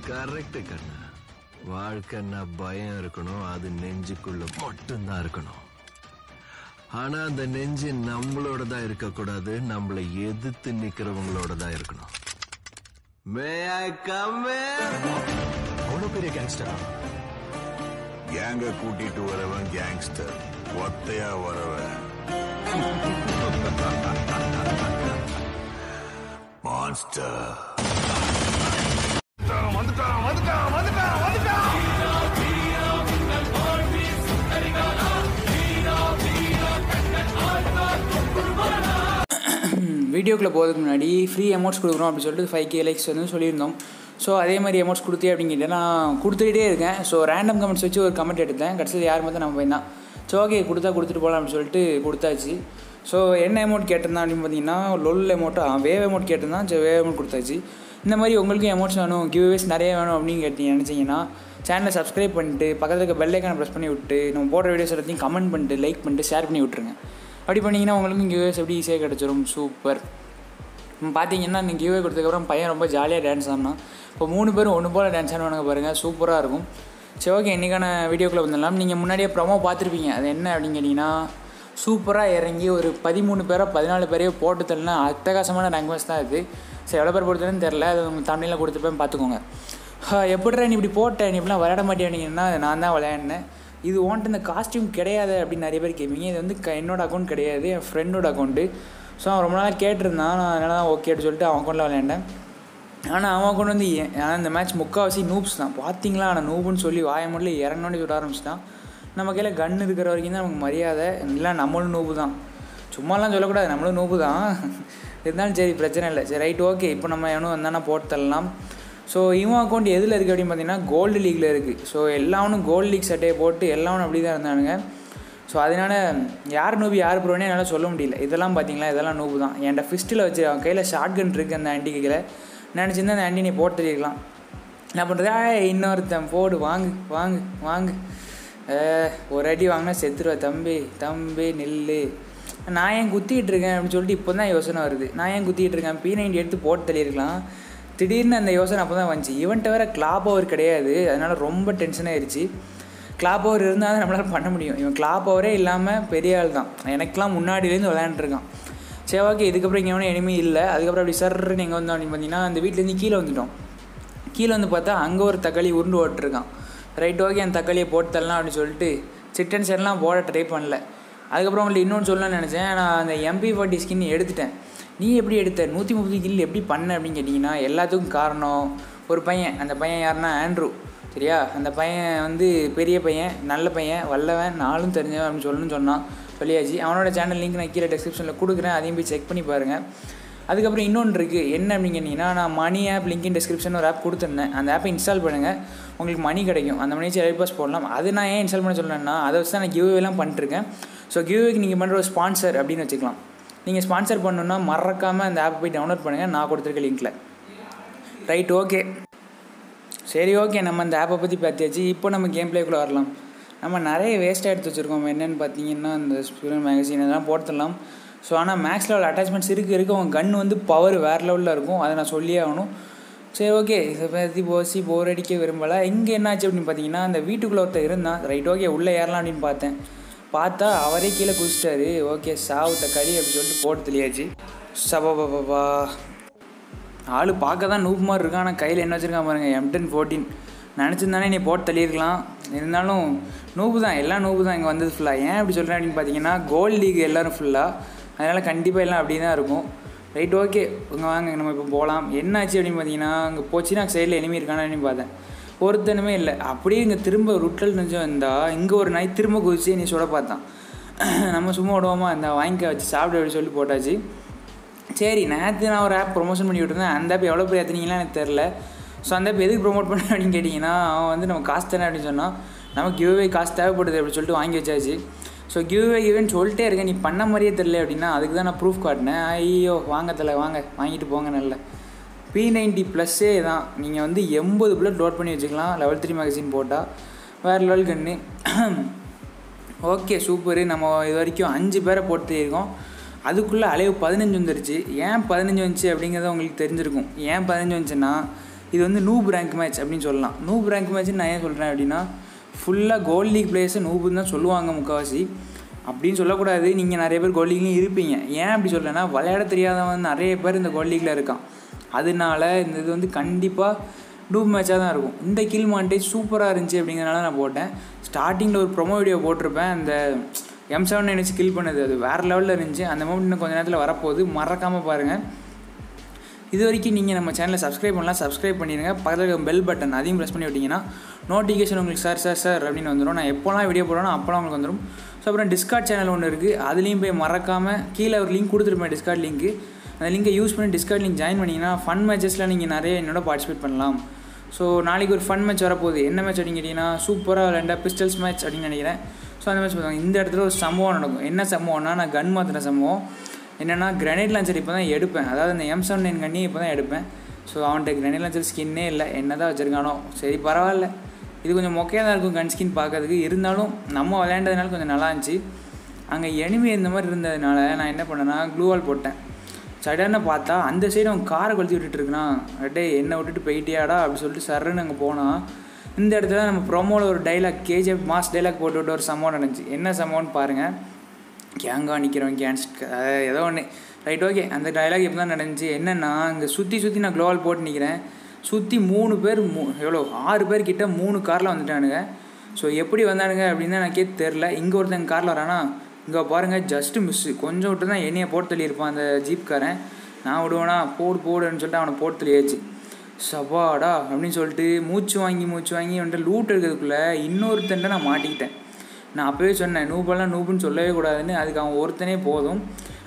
correct கண்ணா வாழ்க்கைன்னா பயம் இருக்கணும் அது நெஞ்சுக்குள்ள மட்டும்தான் இருக்கணும் ஆனா அந்த நெஞ்சு நம்மளோட தான் இருக்கக்கூடாது நம்மளை எதிர்த்து நிக்கிறவங்களோட தான் இருக்கணும் மே ஐ கம் அவ்வளவு பெரிய கேங்ஸ்டரா கேங்க கூட்டிட்டு வரவன் கேங்ஸ்டர் ஒத்தையா வரவன் மான்ஸ்டர் வீடியோக்குள்ளே போகிறதுக்கு முன்னாடி ஃப்ரீ அமௌண்ட்ஸ் கொடுக்குறோம் அப்படின்னு சொல்லிட்டு ஃபைவ் கே லைக்ஸ் வந்து சொல்லியிருந்தோம் ஸோ அதே மாதிரி அமௌண்ட்ஸ் கொடுத்தே அப்படிங்கிட்ட நான் கொடுத்துக்கிட்டே இருக்கேன் ஸோ ரேண்டம் கமெண்ட்ஸ் வச்சு ஒரு கமெண்ட் எடுத்தேன் கடைசியில் யார் மட்டும் நம்ம பையன் தான் ஸோ ஓகே கொடுத்தா கொடுத்துட்டு போகலாம் அப்படின்னு சொல்லிட்டு கொடுத்தாச்சு ஸோ என்ன அமௌண்ட் கேட்டிருந்தான் அப்படின்னு பார்த்தீங்கன்னா லொல் அமௌண்ட்டா வேவ் அமௌண்ட் கேட்டிருந்தான் ஸோ வேவ் அமௌண்ட் கொடுத்தாச்சு இந்த மாதிரி உங்களுக்கும் அமௌண்ட்ஸ் வேணும் கிவ்வேஸ் நிறைய வேணும் அப்படின்னு கேட்டீங்க நினச்சிங்கன்னா சேனலை சப்ஸ்கிரைப் பண்ணிட்டு பக்கத்தில் இருக்க பெல் ஐக்கானை ப்ரெஸ் பண்ணி விட்டு நம்ம போடுற வீடியோஸ் எல்லாத்தையும் கமெண்ட் பண்ணிட்டு லைக் பண்ணிட்டு ஷேர் பண்ணி விட்ருங்க அப்படி பண்ணிங்கன்னா உங்களுக்கும் கிவ்வேஸ் எப்படி ஈஸியாக கிடச்சிரும் சூப்பர் இப்போ பார்த்தீங்கன்னா நீங்கள் கிவ்வே கொடுத்ததுக்கப்புறம் பையன் ரொம்ப ஜாலியாக டான்ஸ் ஆடினான் இப்போ மூணு பேரும் ஒன்று போல் டான்ஸ் ஆடுவானுங்க பாருங்கள் சூப்பராக இருக்கும் சரி ஓகே இன்றைக்கான வீடியோக்குள்ளே வந்துடலாம் நீங்கள் முன்னாடியே ப்ரொமோ பார்த்துருப்பீங்க அது என்ன அப்படின்னு கேட்டிங்கன்னா சூப்பராக இறங்கி ஒரு பதிமூணு பேரோ பதினாலு பேரையோ போட்டு தள்ளனா அட்டகாசமான லாங்குவேஜ் தான் இது சரி எவ்வளோ பேர் போட்டுதுன்னு தெரில அது உங்கள் தமிழில் கொடுத்துப்பேன் பார்த்துக்கோங்க எப்படிடா நீ இப்படி போட்ட நீ இப்படிலாம் விளையாட மாட்டேன்னீங்கன்னா நான் தான் விளையாடினேன் இது ஓன்ட்டு இந்த காஸ்டியூம் கிடையாது அப்படின்னு நிறைய பேர் கேட்பீங்க இது வந்து க- என்னோட அக்கௌண்ட் கிடையாது என் ஃப்ரெண்டோட அக்கௌண்ட்டு ஸோ அவன் ரொம்ப நாளாக கேட்டிருந்தான் நான் அதனால தான் ஓகே அப்படின்னு சொல்லிட்டு அவன் அக்கௌண்ட்டில் விளையாண்டேன் ஆனால் அவன் கொண்டு வந்து ஏன் ஆனால் இந்த மேட்ச் முக்கால்வாசி நூப்ஸ் தான் பார்த்தீங்களா ஆனால் நூபுன்னு சொல்லி வாய முடியல இறங்கணும்னு சொல்ல ஆரம்பிச்சிட்டான் நம்ம கையில் கன் இருக்கிற வரைக்கும் தான் நமக்கு மரியாதை இல்லை நம்மளும் நூபு தான் சும்மாலாம் சொல்லக்கூடாது நம்மளும் நூபு தான் இருந்தாலும் சரி பிரச்சனை இல்லை சரி ரைட் ஓகே இப்போ நம்ம எவனும் வந்தானா போட்டு தள்ளலாம் ஸோ இவன் அக்கௌண்ட் எதில் இருக்குது அப்படின்னு பார்த்தீங்கன்னா கோல்டு லீக்கில் இருக்குது ஸோ எல்லாவனும் கோல்டு லீக் சட்டையை போட்டு எல்லாவனும் அப்படி தான் இருந்தானுங்க ஸோ அதனால் யார் நூபி யார் ப்ரோனே என்னால் சொல்ல முடியல இதெல்லாம் பார்த்தீங்களா இதெல்லாம் நூபு தான் என்கிட்ட ஃபிஸ்ட்டில் வச்சு அவன் கையில் ஷார்ட் கன் இருக்குது அந்த ஆண்டி கையில் நினச்சிருந்தா அந்த ஆண்டி நீ போட்டு தெரியிருக்கலாம் என்ன பண்ணுறது இன்னொருத்தன் போடு வாங்கு வாங்கு வாங்கு அஹ், ஒரு அடி வாங்கினா செத்துருவா தம்பி தம்பி நில்லு நான் ஏன் குத்திக்கிட்டு இருக்கேன் அப்படின்னு சொல்லிட்டு இப்போ தான் யோசனை வருது நான் ஏன் குத்திக்கிட்டு இருக்கேன் பி நைன்டி எடுத்து போட்டு தள்ளியிருக்கலாம் திடீர்னு அந்த யோசனை அப்போ தான் வந்துச்சு இவன்ட்ட வேற கிளாப் ஓவர் கிடையாது அதனால் ரொம்ப டென்ஷன் ஆயிடுச்சு கிளாப் ஓவர் இருந்தால் தான் நம்மளால் பண்ண முடியும் இவன் கிளாப் ஓவரே இல்லாமல் பெரிய ஆள் தான் எனக்கெலாம் முன்னாடியிலேருந்து விளையாண்டுருக்கான் சரி ஓகே இதுக்கப்புறம் இங்கே எவனும் எனிமே இல்லை அதுக்கப்புறம் அப்படி சர்ன்னு எங்கே வந்தோம் அப்படின்னு பார்த்தீங்கன்னா அந்த வீட்டிலேருந்து கீழே வந்துட்டோம் கீழே வந்து பார்த்தா அங்கே ஒரு தக்காளி உருண்டு ஓட்டிருக்கான் ரைட் ஓகே அந்த தக்காளியை போட்டு தரலாம் அப்படின்னு சொல்லிட்டு சிட்டன் செல்லாம் போட ட்ரை பண்ணல அதுக்கப்புறம் உங்கள்ட்ட இன்னொன்று சொல்லணும்னு நினச்சேன் நான் அந்த எம்பி ஃபார்ட்டி ஸ்கின் எடுத்துட்டேன் நீ எப்படி எடுத்த நூற்றி முப்பது கில் எப்படி பண்ண அப்படின்னு கேட்டிங்கன்னா எல்லாத்துக்கும் காரணம் ஒரு பையன் அந்த பையன் யாருன்னா ஆண்ட்ரூ சரியா அந்த பையன் வந்து பெரிய பையன் நல்ல பையன் வல்லவன் நாளும் தெரிஞ்சவன் அப்படின்னு சொல்லணும்னு சொன்னான் சொல்லியாச்சு அவனோட சேனல் லிங்க் நான் கீழே டிஸ்கிரிப்ஷனில் கொடுக்குறேன் அதையும் போய் செக் பண்ணி பாருங்கள் அதுக்கப்புறம் இன்னொன்று இருக்குது என்ன அப்படின்னு கேட்டிங்கன்னா நான் மணி ஆப் லிங்க் டிஸ்கிரிப்ஷன் ஒரு ஆப் கொடுத்துருந்தேன் அந்த ஆப்பை இன்ஸ்டால் பண்ணுங்கள் உங்களுக்கு மணி கிடைக்கும் அந்த மணி வச்சு எலைட் பாஸ் போடலாம் அது நான் ஏன் இன்ஸ்டால் பண்ண சொல்கிறேன்னா அதை வச்சு தான் நான் கிவ்வேலாம் பண்ணிட்டுருக்கேன் ஸோ கிவ்வேக்கு நீங்கள் பண்ணுற ஒரு ஸ்பான்சர் அப்படின்னு வச்சுக்கலாம் நீங்கள் ஸ்பான்சர் பண்ணணுன்னா மறக்காமல் அந்த ஆப்பை போய் டவுன்லோட் பண்ணுங்கள் நான் கொடுத்துருக்க லிங்க்கில் ரைட் ஓகே சரி ஓகே நம்ம அந்த ஆப்பை பற்றி பார்த்தியாச்சு இப்போ நம்ம கேம் பிளேக்குள்ளே வரலாம் நம்ம நிறைய வேஸ்ட்டாக எடுத்து வச்சுருக்கோம் என்னென்னு பார்த்தீங்கன்னா இந்த ஸ்பிரன் மேகசின் இதெல்லாம் போட்டுடலாம் ஸோ ஆனால் மேக்ஸ் லெவல் அட்டாச்மெண்ட்ஸ் இருக்க இருக்க அவங்க கன் வந்து பவர் வேறு லெவலில் இருக்கும் அதை நான் சொல்லியே ஆகணும் சரி ஓகே இதை பற்றி போசி போர் அடிக்க விரும்பலை இங்கே என்னாச்சு அப்படின்னு பார்த்தீங்கன்னா அந்த வீட்டுக்குள்ளே ஒருத்தர் இருந்தான் ரைட் ஓகே உள்ளே ஏறலாம் அப்படின்னு பார்த்தேன் பார்த்தா அவரே கீழே குதிச்சிட்டாரு ஓகே சாவு தக்காளி அப்படின்னு சொல்லிட்டு போட்டு தெரியாச்சு சபாபாபா ஆள் பார்க்க தான் நூப் மாதிரி இருக்கான் ஆனால் கையில் என்ன வச்சுருக்கான் பாருங்க எம் டென் ஃபோர்டீன் நினச்சிருந்தானே நீ போட்டு தள்ளியிருக்கலாம் இருந்தாலும் நூபு தான் எல்லாம் நூபு தான் இங்கே வந்தது ஃபுல்லாக ஏன் அப்படி சொல்கிறேன் அப்படின்னு பார்த்தீங்கன்னா கோல்டு லீக் எல்லோரும் ஃபுல்லாக அதனால் கண்டிப்பாக எல்லாம் அப்படி தான் இருக்கும் ரைட் ஓகே இங்கே வாங்க நம்ம இப்போ போகலாம் என்னாச்சு அப்படின்னு பார்த்தீங்கன்னா அங்கே போச்சுன்னா சைடில் எனிமி இருக்கானு பார்த்தேன் ஒருத்தனுமே இல்லை அப்படியே இங்கே திரும்ப ருட்டல் நினச்சோம் இருந்தா இங்கே ஒரு நாய் திரும்ப குதிச்சு நீ சுட பார்த்தான் நம்ம சும்மா விடுவோமா இந்த வாங்கிக்க வச்சு சாப்பிட அப்படி சொல்லி போட்டாச்சு சரி நேற்று நான் ஒரு ஆப் ப்ரொமோஷன் பண்ணி விட்டுருந்தேன் அந்த ஆப் எவ்வளோ பேர் ஏற்றுனீங்களா எனக்கு தெரில ஸோ அந்த ஆப் எதுக்கு ப்ரோமோட் பண்ண அப்படின்னு கேட்டிங்கன்னா அவன் வந்து நம்ம காசு தானே அப்படின்னு சொன்னான் நமக்கு கிவ்வே காசு தேவைப்படுது அப்படின்னு சொல்லிட்டு வாங்கி வச்சாச்சு ஸோ கிவ்வே கிவ்வேன்னு சொல்லிட்டே இருக்கேன் நீ பண்ண மாதிரியே தெரில அப்படின்னா அதுக்கு தான் நான் ப்ரூஃப் காட்டினேன் ஐயோ வாங்க தலை வாங்க வாங்கிட்டு போங்க நல்ல பி நைன்ட்டி ப்ளஸ்ஸே தான் நீங்கள் வந்து எண்பது புல்லட் லோட் பண்ணி வச்சுக்கலாம் லெவல் த்ரீ மேகசின் போட்டால் வேறு லெவல் கன்று ஓகே சூப்பரு நம்ம இது வரைக்கும் அஞ்சு பேரை போட்டு இருக்கோம் அதுக்குள்ளே அலைவு பதினஞ்சு வந்துருச்சு ஏன் பதினஞ்சு வந்துச்சு அப்படிங்கிறது உங்களுக்கு தெரிஞ்சிருக்கும் ஏன் பதினஞ்சு வந்துச்சுன்னா இது வந்து நூப் ரேங்க் மேட்ச் அப்படின்னு சொல்லலாம் நூப் ரேங்க் மேட்ச்னு நான் ஏன் சொல்கிறேன் அப்படின்னா ஃபுல்லாக கோல்ட் லீக் பிளேயர்ஸை நூபுன்னு தான் சொல்லுவாங்க முக்கால்வாசி அப்படின்னு சொல்லக்கூடாது நீங்கள் நிறைய பேர் கோல்ட் லீக்லேயும் இருப்பீங்க ஏன் அப்படி சொல்லலைன்னா விளையாட தெரியாதவன் நிறைய பேர் இந்த கோல்ட் லீக்கில் இருக்கான் அதனால இந்த இது வந்து கண்டிப்பாக டூப் மேட்சாக தான் இருக்கும் இந்த கில் மாண்டேஜ் சூப்பராக இருந்துச்சு அப்படிங்கிறனால நான் போட்டேன் ஸ்டார்டிங்கில் ஒரு ப்ரொமோ வீடியோ போட்டிருப்பேன் அந்த எம் செவன் நைன் வச்சு கில் பண்ணது அது வேறு லெவலில் இருந்துச்சு அந்த மூமெண்ட் இன்னும் கொஞ்ச நேரத்தில் வரப்போகுது மறக்காமல் பாருங்கள் இது வரைக்கும் நீங்கள் நம்ம சேனலை சப்ஸ்கிரைப் பண்ணலாம் சப்ஸ்கிரைப் பண்ணிடுங்க பக்கத்தில் இருக்க பெல் பட்டன் அதையும் ப்ரெஸ் பண்ணி விட்டிங்கன்னா நோட்டிஃபிகேஷன் உங்களுக்கு சார் சார் சார் அப்படின்னு வந்துடும் நான் எப்போலாம் வீடியோ போடுறேனோ அப்போலாம் உங்களுக்கு வந்துடும் ஸோ அப்புறம் டிஸ்கார்ட் சேனல் ஒன்று இருக்குது அதுலேயும் போய் மறக்காமல் கீழே ஒரு லிங்க் கொடுத்துருப்பேன் டிஸ்கார்ட் லிங்க்கு அந்த லிங்கை யூஸ் பண்ணி டிஸ்கார்ட் லிங்க் ஜாயின் பண்ணிங்கன்னா ஃபன் மேட்சஸில் நீங்கள் நிறைய என்னோட பார்ட்டிசிபேட் பண்ணலாம் ஸோ நாளைக்கு ஒரு ஃபன் மேட்ச் வரப்போகுது என்ன மேட்ச் அப்படின்னு கேட்டிங்கன்னா சூப்பராக விளையாண்டா பிஸ்டல்ஸ் மேட்ச் அப்படின்னு நினைக்கிறேன் ஸோ அந்த மேட்ச் பார்த்தாங்க இந்த இடத்துல ஒரு சம்பவம் நடக்கும் என்ன சம்பவம்னா நான் கன் மாற்றின சம்பவம் என்னென்னா கிரனைட் லான்ச்சர் இப்போ தான் எடுப்பேன் அதாவது இந்த எம் செவன் நைன் கண்ணி இப்போ தான் எடுப்பேன் ஸோ அவன்கிட்ட கிரனைட் லான்ச்சர் ஸ்கின்னே இல்லை என்ன தான் வச்சுருக்கானோ சரி பரவாயில்ல இது கொஞ்சம் மொக்கையாக தான் இருக்கும் கன் ஸ்கின் பார்க்கறதுக்கு இருந்தாலும் நம்ம விளையாண்டதுனால கொஞ்சம் நல்லா இருந்துச்சு அங்கே எனிமி இந்த மாதிரி இருந்ததுனால நான் என்ன பண்ணேன்னா க்ளூவால் போட்டேன் சடனாக பார்த்தா அந்த சைடு அவன் காரை கொளுத்தி விட்டுட்டு இருக்கான் அடே என்னை விட்டுட்டு போயிட்டியாடா அப்படி சொல்லிட்டு சர்ன்னு அங்கே போனால் இந்த இடத்துல நம்ம ப்ரோமோவில் ஒரு டைலாக் கேஜிஎஃப் மாஸ் டைலாக் போட்டு விட்டு ஒரு சம்பவம் நடந்துச்சு என்ன சம்பவம்னு பாருங்கள் கேங்காக நிற்கிறவன் கேன்ஸ் ஏதோ ஒன்று ரைட் ஓகே அந்த டைலாக் இப்போ தான் நடந்துச்சு என்னென்னா இங்கே சுற்றி சுற்றி நான் க்ளோவால் போட்டு நிற்கிறேன் சுற்றி மூணு பேர் மூ எவ்வளோ ஆறு பேர் கிட்ட மூணு காரில் வந்துட்டானுங்க ஸோ எப்படி வந்தானுங்க அப்படின்னு எனக்கு தெரில இங்கே ஒருத்தன் காரில் வரானா இங்கே பாருங்கள் ஜஸ்ட்டு மிஸ்ஸு கொஞ்சம் விட்டு தான் என்னையை போட்டு தள்ளியிருப்பான் அந்த ஜீப்காரன் நான் விடுவேனா போடு போடுன்னு சொல்லிட்டு அவனை போட்டு தள்ளியாச்சு சபாடா அப்படின்னு சொல்லிட்டு மூச்சு வாங்கி மூச்சு வாங்கி வந்துட்டு லூட் எடுக்கிறதுக்குள்ளே இன்னொருத்தன்ட்ட நான் மாட்டிக்கிட்டேன் நான் அப்போவே சொன்னேன் நூபெல்லாம் நூபுன்னு சொல்லவே கூடாதுன்னு அதுக்கு அவன் ஒருத்தனே போதும்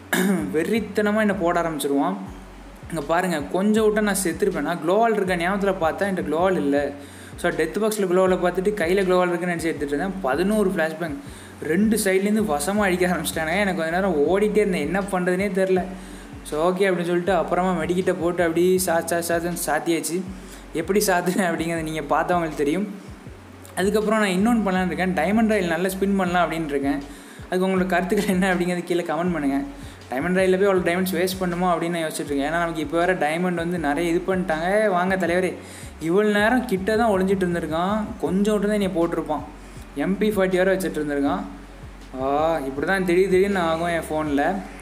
வெறித்தனமாக என்னை போட ஆரம்பிச்சிருவான் இங்கே பாருங்கள் கொஞ்சம் விட்டா நான் செத்துருப்பேன் நான் க்ளோவால் இருக்க ஞாபகத்தில் பார்த்தா என்கிட்ட க்ளோவால் இல்லை ஸோ டெத் பாக்ஸில் க்ளோவில் பார்த்துட்டு கையில் க்ளோவால் இருக்குன்னு நினச்சி எடுத்துகிட்டு இருந்தேன் பதினோரு ஃப்ளாஷ்பேங்க் ரெண்டு சைட்லேருந்து வசமாக அடிக்க ஆரம்பிச்சிட்டானுங்க எனக்கு கொஞ்ச நேரம் ஓடிட்டே இருந்தேன் என்ன பண்ணுறதுனே தெரில ஸோ ஓகே அப்படின்னு சொல்லிட்டு அப்புறமா மெடிக்கிட்ட போட்டு அப்படி சா சா சாத்துன்னு சாத்தியாச்சு எப்படி சாத்துனேன் அப்படிங்கிறத நீங்கள் பார்த்தவங்களுக்கு தெரியும் அதுக்கப்புறம் நான் இன்னொன்று பண்ணலான்னு இருக்கேன் டைமண்ட் ராயில் நல்லா ஸ்பின் பண்ணலாம் அப்படின்னு இருக்கேன் அதுக்கு உங்களோட கருத்துக்கள் என்ன அப்படிங்கிறது கீழே கமெண்ட் பண்ணுங்கள் டைமண்ட் ராயில் போய் அவ்வளோ டைமண்ட்ஸ் வேஸ்ட் பண்ணுமோ அப்படின்னு நான் யோசிச்சுட்டு இருக்கேன் ஏன்னா நமக்கு இப்போ வேறு டைமண்ட் வந்து நிறைய இது பண்ணிட்டாங்க வாங்க தலைவரே இவ்வளோ நேரம் கிட்ட தான் ஒளிஞ்சிட்டு இருந்திருக்கான் கொஞ்சம் விட்டு தான் நீ போட்டிருப்பான் எம்பி ஃபார்ட்டி வரை வச்சுட்டு இருந்திருக்கான் ஆ இப்படி தான் திடீர் திடீர்னு ஆகும் என் ஃபோனில்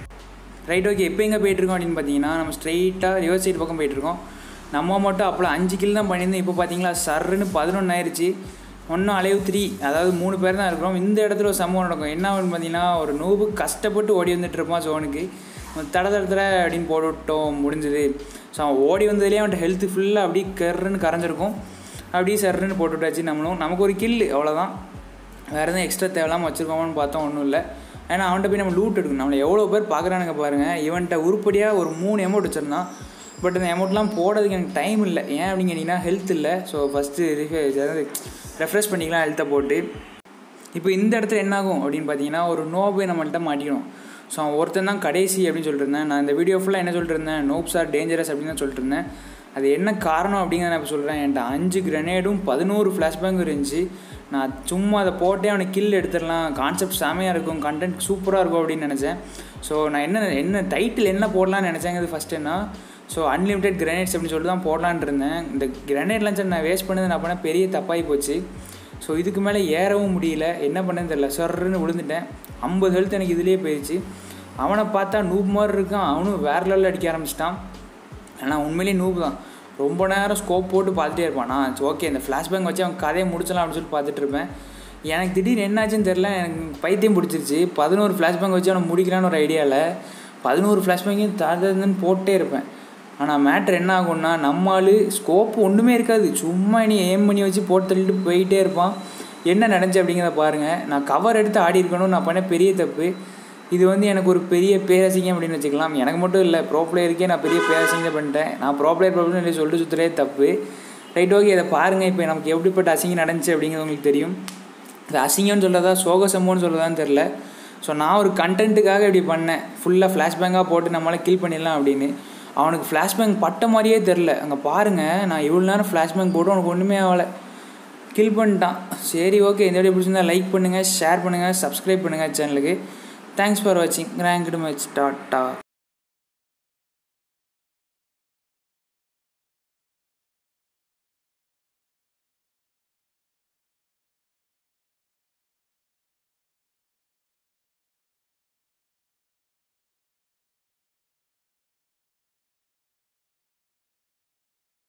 ரைட் ஓகே இப்போ எங்கே போயிட்டுருக்கோம் அப்படின்னு பார்த்தீங்கன்னா நம்ம ஸ்ட்ரைட்டாக ரிவர்ஸ் சைடு பக்கம் போயிட்டுருக்கோம் நம்ம மட்டும் அப்போ அஞ்சு கில் தான் பண்ணியிருந்தோம் இப்போ பார்த்தீங்களா சர்ன்னு பதினொன்று ஆயிடுச்சு ஒன்றும் அலைவு த்ரீ அதாவது மூணு பேர் தான் இருக்கிறோம் இந்த இடத்துல ஒரு சம்பவம் நடக்கும் என்ன ஆகுன்னு பார்த்தீங்கன்னா ஒரு நோபு கஷ்டப்பட்டு ஓடி வந்துட்டு இருப்பான் ஜோனுக்கு தட தடத்துல அப்படின்னு போட்டுவிட்டோம் முடிஞ்சது ஸோ அவன் ஓடி வந்ததுலேயே அவன்கிட்ட ஹெல்த்து ஃபுல்லாக அப்படியே கருன்னு கரைஞ்சிருக்கும் அப்படியே சர்ன்னு போட்டு விட்டாச்சு நம்மளும் நமக்கு ஒரு கில்லு அவ்வளோதான் வேறு எதுவும் எக்ஸ்ட்ரா தேவையில்லாமல் வச்சுருக்கோமான்னு பார்த்தோம் ஒன்றும் இல்லை ஏன்னா அவன்கிட்ட போய் நம்ம லூட் எடுக்கணும் நம்மளை எவ்வளோ பேர் பார்க்குறானுங்க பாருங்கள் இவன்கிட்ட உருப்படியாக ஒரு மூணு அமௌண்ட் வச்சுருந்தான் பட் அந்த அமௌண்ட்லாம் போடுறதுக்கு எனக்கு டைம் இல்லை ஏன் அப்படின்னு கேட்டிங்கன்னா ஹெல்த் இல்லை ஸோ ஃபஸ்ட்டு அதாவது ரெஃப்ரெஷ் பண்ணிக்கலாம் ஹெல்த்தை போட்டு இப்போ இந்த இடத்துல என்னாகும் அப்படின்னு பார்த்தீங்கன்னா ஒரு நோபை நம்மள்ட்ட மாட்டிக்கணும் ஸோ அவன் ஒருத்தன் தான் கடைசி அப்படின்னு சொல்லிட்டு இருந்தேன் நான் இந்த வீடியோ ஃபுல்லாக என்ன சொல்லிட்டு இருந்தேன் நோப்ஸ் ஆர் டேஞ்சரஸ் அப்படின்னு தான் சொல்லிட்டு இருந்தேன் அது என்ன காரணம் அப்படிங்கிறத நான் இப்போ சொல்கிறேன் என்கிட்ட அஞ்சு கிரனேடும் பதினோரு ஃப்ளாஷ்பேங்கும் இருந்துச்சு நான் சும்மா அதை போட்டே அவனை கில் எடுத்துடலாம் கான்செப்ட் செமையாக இருக்கும் கண்டென்ட் சூப்பராக இருக்கும் அப்படின்னு நினச்சேன் ஸோ நான் என்ன என்ன டைட்டில் என்ன போடலான்னு நினச்சேங்கிறது ஃபஸ்ட்டு என்ன ஸோ அன்லிமிட்டெட் கிரனேட்ஸ் அப்படின்னு சொல்லிட்டு தான் போடலான்னு இருந்தேன் இந்த கிரனேட் லஞ்சர் நான் வேஸ்ட் பண்ணது நான் பண்ண பெரிய தப்பாகி போச்சு ஸோ இதுக்கு மேலே ஏறவும் முடியல என்ன பண்ணேன்னு தெரில சர்ன்னு விழுந்துட்டேன் ஐம்பது ஹெல்த் எனக்கு இதுலேயே போயிடுச்சு அவனை பார்த்தா நூப் மாதிரி இருக்கான் அவனும் வேற லெவலில் அடிக்க ஆரம்பிச்சிட்டான் ஆனால் உண்மையிலேயே நூப் தான் ரொம்ப நேரம் ஸ்கோப் போட்டு பார்த்துட்டே இருப்பான் நான் ஓகே இந்த ஃப்ளாஷ்பேங்க் வச்சு அவன் கதையை முடிச்சலாம் அப்படின்னு சொல்லி பார்த்துட்டு இருப்பேன் எனக்கு திடீர்னு என்னாச்சுன்னு தெரில எனக்கு பைத்தியம் பிடிச்சிருச்சு பதினோரு ஃப்ளாஷ்பேங்க் வச்சு அவனை முடிக்கலான்னு ஒரு ஐடியாவில் பதினோரு ஃப்ளாஷ்பேங்கையும் தடுன்னு போட்டே இருப்பேன் ஆனால் மேட்ரு என்ன ஆகும்னா நம்மால் ஸ்கோப் ஒன்றுமே இருக்காது சும்மா நீ ஏம் பண்ணி வச்சு போட்டு தள்ளிட்டு போயிட்டே இருப்பான் என்ன நடந்துச்சு அப்படிங்கிறத பாருங்கள் நான் கவர் எடுத்து ஆடி இருக்கணும் நான் பண்ண பெரிய தப்பு இது வந்து எனக்கு ஒரு பெரிய பேரசிங்கம் அப்படின்னு வச்சுக்கலாம் எனக்கு மட்டும் இல்லை ப்ரோ பிளேயருக்கே நான் பெரிய பேரசிங்கம் பண்ணிட்டேன் நான் ப்ரோ பிளேயர் ப்ராப்ளம் சொல்லி சொல்லிட்டு சுற்றுறே தப்பு ரைட் ஓகே இதை பாருங்கள் இப்போ நமக்கு எப்படிப்பட்ட அசிங்கம் நடந்துச்சு அப்படிங்கிறது உங்களுக்கு தெரியும் இது அசிங்கம்னு சொல்கிறதா சோக சம்பவம்னு சொல்கிறதான்னு தெரில ஸோ நான் ஒரு கண்டென்ட்டுக்காக இப்படி பண்ணேன் ஃபுல்லாக ஃப்ளாஷ்பேங்காக போட்டு நம்மளால் கில் பண்ணிடலாம் அப்படின்னு அவனுக்கு ஃப்ளாஷ்பேங்க் பட்ட மாதிரியே தெரில அங்கே பாருங்கள் நான் இவ்வளோ நேரம் ஃப்ளாஷ்பேங்க் போட்டு அவனுக்கு ஒன்றுமே ஆகலை கில் பண்ணிட்டான் சரி ஓகே இந்த வீடியோ பிடிச்சிருந்தா லைக் பண்ணுங்கள் ஷேர் பண்ணுங்கள் சப்ஸ்கிரைப் பண்ணுங்கள் சேனலுக்கு தேங்க்ஸ் ஃபார் வாட்சிங் ரேங்க்டு மேட்ச் டாட்டா